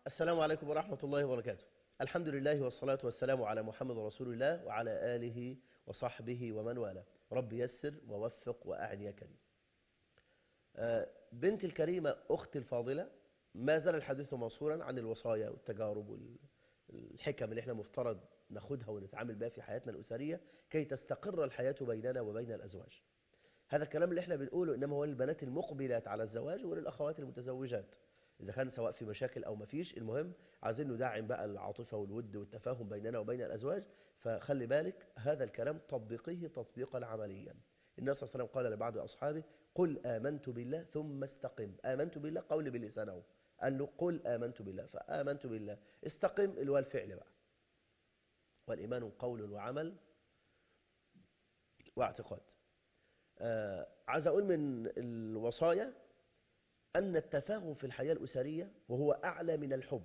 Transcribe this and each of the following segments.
السلام عليكم ورحمة الله وبركاته الحمد لله والصلاة والسلام على محمد رسول الله وعلى آله وصحبه ومن والاه رب يسر ووفق وأعن يا كريم آه، بنت الكريمة أختي الفاضلة ما زال الحديث موصولا عن الوصايا والتجارب والحكم اللي احنا مفترض ناخدها ونتعامل بها في حياتنا الأسرية كي تستقر الحياة بيننا وبين الأزواج هذا الكلام اللي احنا بنقوله إنما هو للبنات المقبلات على الزواج وللأخوات المتزوجات إذا كان سواء في مشاكل أو ما فيش المهم عايزين ندعم بقى العاطفة والود والتفاهم بيننا وبين الأزواج فخلي بالك هذا الكلام طبقيه تطبيقا عمليا النبي صلى الله عليه وسلم قال لبعض أصحابه قل آمنت بالله ثم استقم آمنت بالله قول بلسانه قال له قل آمنت بالله فآمنت بالله استقم اللي هو الفعل بقى والإيمان قول وعمل واعتقاد آه عايز أقول من الوصايا أن التفاهم في الحياة الأسرية وهو أعلى من الحب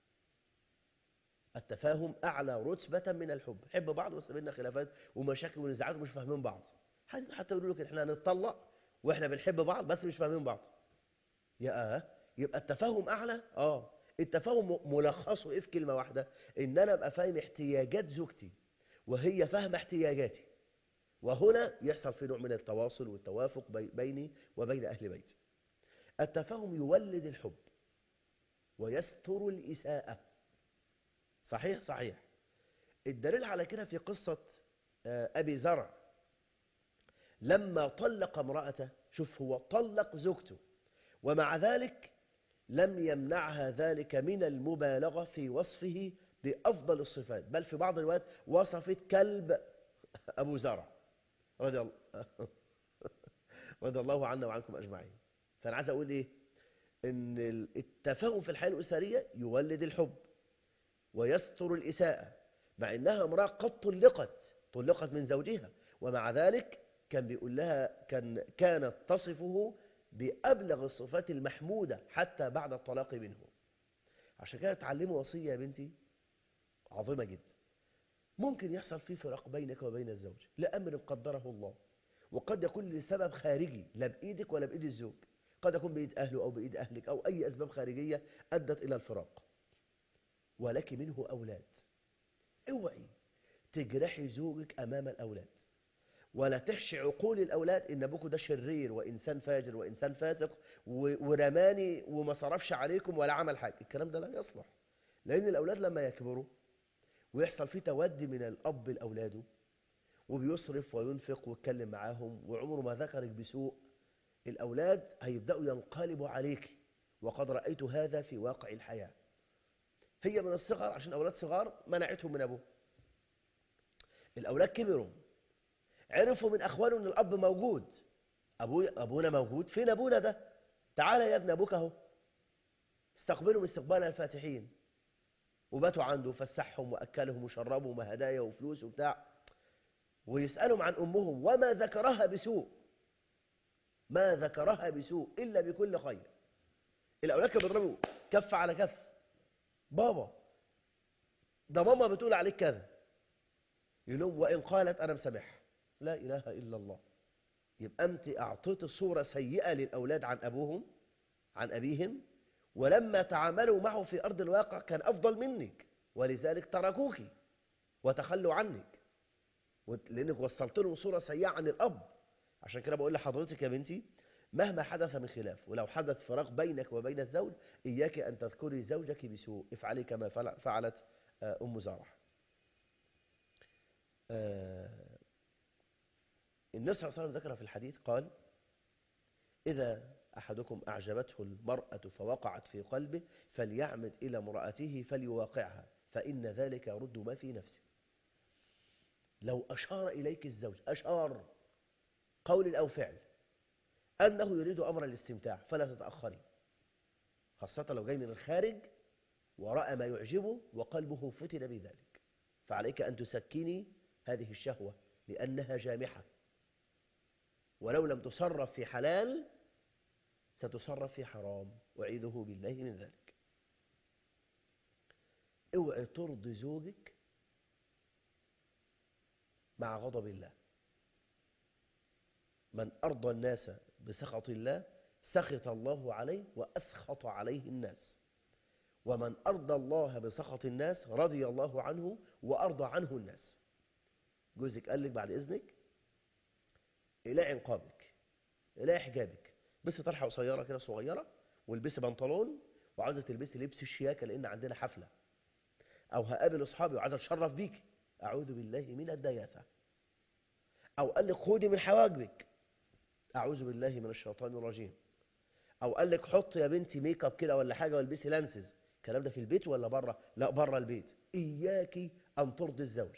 التفاهم أعلى رتبة من الحب حب بعض بس بيننا خلافات ومشاكل ونزاعات ومش فاهمين بعض حتى يقولوا لك احنا هنتطلق واحنا بنحب بعض بس مش فاهمين بعض يا اه يبقى التفاهم أعلى اه التفاهم ملخصه ايه في كلمة واحدة ان انا ابقى فاهم احتياجات زوجتي وهي فاهمة احتياجاتي وهنا يحصل في نوع من التواصل والتوافق بيني وبين أهل بيتي التفاهم يولد الحب ويستر الإساءة صحيح صحيح الدليل على كده في قصة أبي زرع لما طلق امرأته شوف هو طلق زوجته ومع ذلك لم يمنعها ذلك من المبالغة في وصفه بأفضل الصفات بل في بعض الوقت وصفت كلب أبو زرع رضي الله, رضي الله عنا وعنكم أجمعين فأنا عايز أقول إيه إن التفاهم في الحياة الأسرية يولد الحب ويستر الإساءة مع إنها امرأة قد طلقت طلقت من زوجها ومع ذلك كان بيقول لها كان كانت تصفه بأبلغ الصفات المحمودة حتى بعد الطلاق منه عشان كده تعلموا وصية يا بنتي عظيمة جدا ممكن يحصل في فراق بينك وبين الزوج لأمر قدره الله وقد يكون لسبب خارجي لا بإيدك ولا بإيد الزوج قد يكون بإيد أهله أو بإيد أهلك أو أي أسباب خارجية أدت إلى الفراق ولك منه أولاد اوعي تجرحي زوجك أمام الأولاد ولا تحشي عقول الأولاد إن أبوكوا ده شرير وإنسان فاجر وإنسان فاسق ورماني وما صرفش عليكم ولا عمل حاجة الكلام ده لا يصلح لأن الأولاد لما يكبروا ويحصل فيه تودي من الأب لأولاده وبيصرف وينفق ويتكلم معاهم وعمره ما ذكرك بسوء الأولاد هيبدأوا ينقلبوا عليك وقد رأيت هذا في واقع الحياة هي من الصغر عشان أولاد صغار منعتهم من أبوه الأولاد كبروا عرفوا من أخوانه أن الأب موجود أبوي أبونا موجود فين أبونا ده تعالى يا ابن أبوك أهو استقبلهم استقبال الفاتحين وباتوا عنده فسحهم وأكلهم وشربهم وهدايا وفلوس وبتاع ويسألهم عن أمهم وما ذكرها بسوء ما ذكرها بسوء إلا بكل خير الأولاد كانوا بيضربوا كف على كف بابا ده ماما بتقول عليك كذا يقول لهم وإن قالت أنا مسامحها لا إله إلا الله يبقى أنت أعطيت صورة سيئة للأولاد عن أبوهم عن أبيهم ولما تعاملوا معه في أرض الواقع كان أفضل منك ولذلك تركوك وتخلوا عنك لأنك وصلت لهم صورة سيئة عن الأب عشان كده بقول لحضرتك يا بنتي مهما حدث من خلاف ولو حدث فراق بينك وبين الزوج إياك أن تذكري زوجك بسوء افعلي كما فعلت أم زارع النبي صلى الله عليه وسلم ذكر في الحديث قال إذا أحدكم أعجبته المرأة فوقعت في قلبه فليعمد إلى امرأته فليواقعها فإن ذلك يرد ما في نفسه لو أشار إليك الزوج أشار قول أو فعل أنه يريد أمر الاستمتاع فلا تتأخري خاصة لو جاي من الخارج ورأى ما يعجبه وقلبه فتن بذلك فعليك أن تسكني هذه الشهوة لأنها جامحة ولو لم تصرف في حلال ستصرف في حرام أعيذه بالله من ذلك اوعي ترضي زوجك مع غضب الله من أرضى الناس بسخط الله سخط الله عليه وأسخط عليه الناس ومن أرضى الله بسخط الناس رضي الله عنه وأرضى عنه الناس جوزك قال لك بعد إذنك إلى عنقابك إلى حجابك بس طرحة قصيرة كده صغيرة والبسي بنطلون وعاوزة تلبسي لبس الشياكة لأن عندنا حفلة أو هقابل أصحابي وعايز أتشرف بيك أعوذ بالله من الدياثة أو قال لك خدي من حواجبك أعوذ بالله من الشيطان الرجيم أو قال لك حط يا بنتي ميك اب كده ولا حاجة والبسي لانسز الكلام ده في البيت ولا بره لا بره البيت إياك أن ترضي الزوج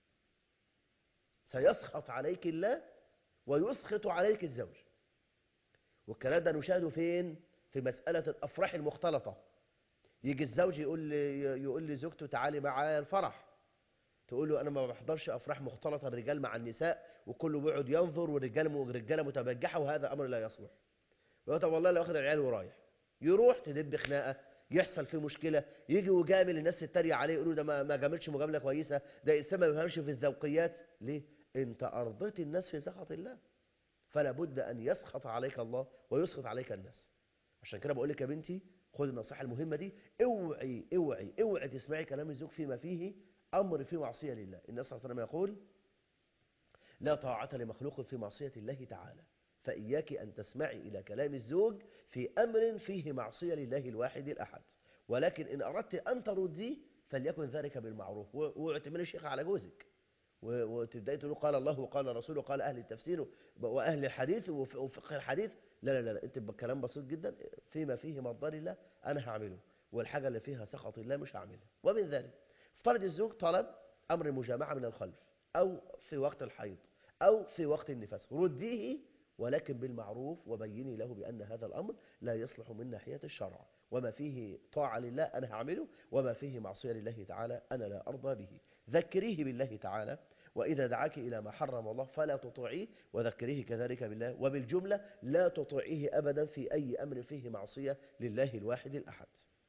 سيسخط عليك الله ويسخط عليك الزوج والكلام ده نشاهده فين في مسألة الأفراح المختلطة يجي الزوج يقول لي يقول لي زوجته تعالي معايا الفرح تقول له انا ما بحضرش افراح مختلطه الرجال مع النساء وكله بيقعد ينظر والرجاله والرجاله متبجحه وهذا امر لا يصلح يقول طب والله لو واخد العيال ورايح يروح تدب خناقه يحصل فيه مشكله يجي وجامل الناس تتريق عليه يقولوا ده ما ما جاملش مجامله كويسه ده الانسان ما بيفهمش في الذوقيات ليه انت ارضيت الناس في سخط الله فلا بد ان يسخط عليك الله ويسخط عليك الناس عشان كده بقول لك يا بنتي خد النصيحه المهمه دي اوعي اوعي اوعي تسمعي كلام الزوج فيما فيه امر في معصيه لله النبي صلى الله عليه وسلم يقول لا طاعه لمخلوق في معصيه الله تعالى فإياك أن تسمعي إلى كلام الزوج في أمر فيه معصية لله الواحد الأحد ولكن إن أردت أن ترديه فليكن ذلك بالمعروف واعتمري الشيخ على جوزك وتبدأي تقول قال الله وقال رسوله وقال أهل التفسير وأهل الحديث وفقه الحديث لا لا لا أنت بكلام بسيط جدا فيما فيه مرضى لله أنا هعمله والحاجة اللي فيها سخط الله مش هعملها ومن ذلك افترض الزوج طلب أمر المجامعة من الخلف أو في وقت الحيض أو في وقت النفاس رديه ولكن بالمعروف وبيني له بأن هذا الأمر لا يصلح من ناحية الشرع وما فيه طاعة لله أنا هعمله وما فيه معصية لله تعالى أنا لا أرضى به ذكريه بالله تعالى وإذا دعاك إلى ما حرم الله فلا تطيعيه وذكريه كذلك بالله وبالجملة لا تطيعيه أبدا في أي أمر فيه معصية لله الواحد الأحد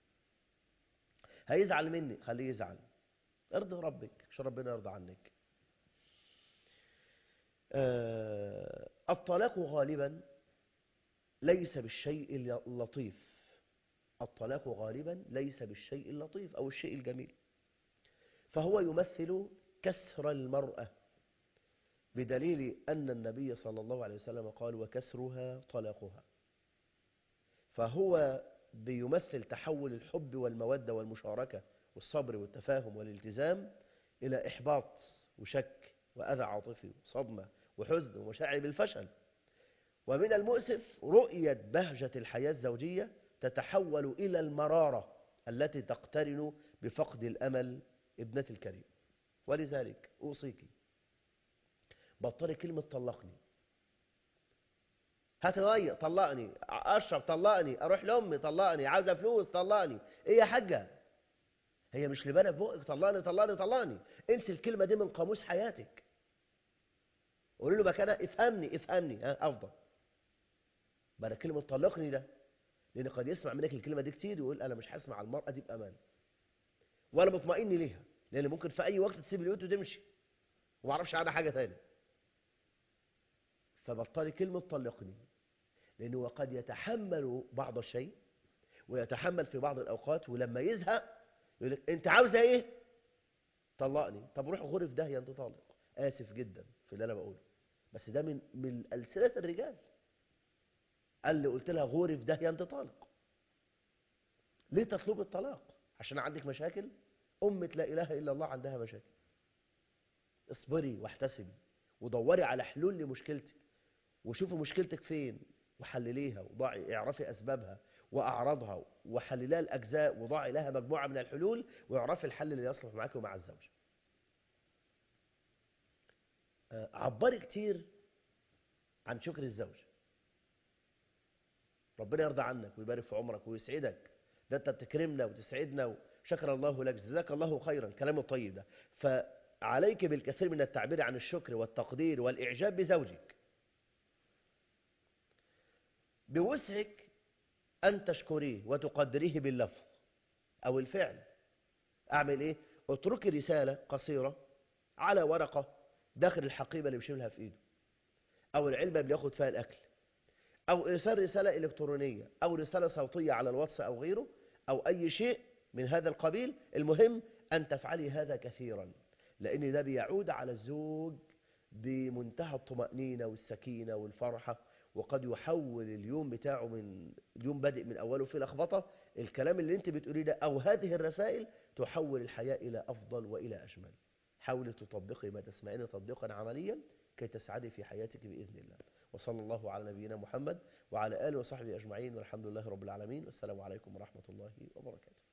هيزعل مني خليه يزعل ارضي ربك عشان ربنا يرضى عنك آه الطلاق غالبا ليس بالشيء اللطيف الطلاق غالبا ليس بالشيء اللطيف أو الشيء الجميل فهو يمثل كسر المرأة بدليل أن النبي صلى الله عليه وسلم قال وكسرها طلاقها فهو بيمثل تحول الحب والمودة والمشاركة والصبر والتفاهم والالتزام إلى إحباط وشك وأذى عاطفي وصدمة وحزن ومشاعر بالفشل ومن المؤسف رؤية بهجة الحياة الزوجية تتحول إلى المرارة التي تقترن بفقد الأمل ابنة الكريم ولذلك أوصيك بطلي كلمة طلقني هتغير طلقني أشرب طلقني أروح لأمي طلقني عاوزة فلوس طلقني إيه يا حاجة هي مش لبانة في بقك طلقني طلقني طلقني انسي الكلمة دي من قاموس حياتك قولوا له مكانها افهمني افهمني ها افضل بقى كلمة طلقني ده لان قد يسمع منك الكلمة دي كتير ويقول انا مش هسمع المرأة دي بامان ولا مطمئن ليها لان ممكن في اي وقت تسيب البيوت وتمشي وما اعرفش عنها حاجة تاني فبطلي كلمة طلقني لانه قد يتحمل بعض الشيء ويتحمل في بعض الاوقات ولما يزهق يقول لك انت عاوزه ايه طلقني طب روح غرف داهيه انت طالق اسف جدا في اللي انا بقوله بس ده من من السنه الرجال قال لي قلت لها غوري في داهيه انت طالق ليه تطلب الطلاق عشان عندك مشاكل امه لا اله الا الله عندها مشاكل اصبري واحتسبي ودوري على حلول لمشكلتك وشوفي مشكلتك فين وحلليها وضعي اعرفي اسبابها واعراضها وحللها الاجزاء وضعي لها مجموعه من الحلول واعرفي الحل اللي يصلح معاك ومع الزوج عبري كتير عن شكر الزوج ربنا يرضى عنك ويبارك في عمرك ويسعدك ده انت بتكرمنا وتسعدنا وشكر الله لك جزاك الله خيرا كلام الطيب ده فعليك بالكثير من التعبير عن الشكر والتقدير والإعجاب بزوجك بوسعك أن تشكريه وتقدريه باللفظ أو الفعل أعمل إيه؟ اتركي رسالة قصيرة على ورقة داخل الحقيبة اللي بيشيلها في إيده أو العلبة اللي بياخد فيها الأكل أو إرسال رسالة إلكترونية أو رسالة صوتية على الواتس أو غيره أو أي شيء من هذا القبيل المهم أن تفعلي هذا كثيرا لأن ده بيعود على الزوج بمنتهى الطمأنينة والسكينة والفرحة وقد يحول اليوم بتاعه من اليوم بادئ من أوله في لخبطة الكلام اللي انت بتقوليه ده أو هذه الرسائل تحول الحياة إلى أفضل وإلى أجمل حاولي تطبقي ما تسمعين تطبيقا عمليا كي تسعدي في حياتك بإذن الله وصلى الله على نبينا محمد وعلى آله وصحبه أجمعين والحمد لله رب العالمين والسلام عليكم ورحمة الله وبركاته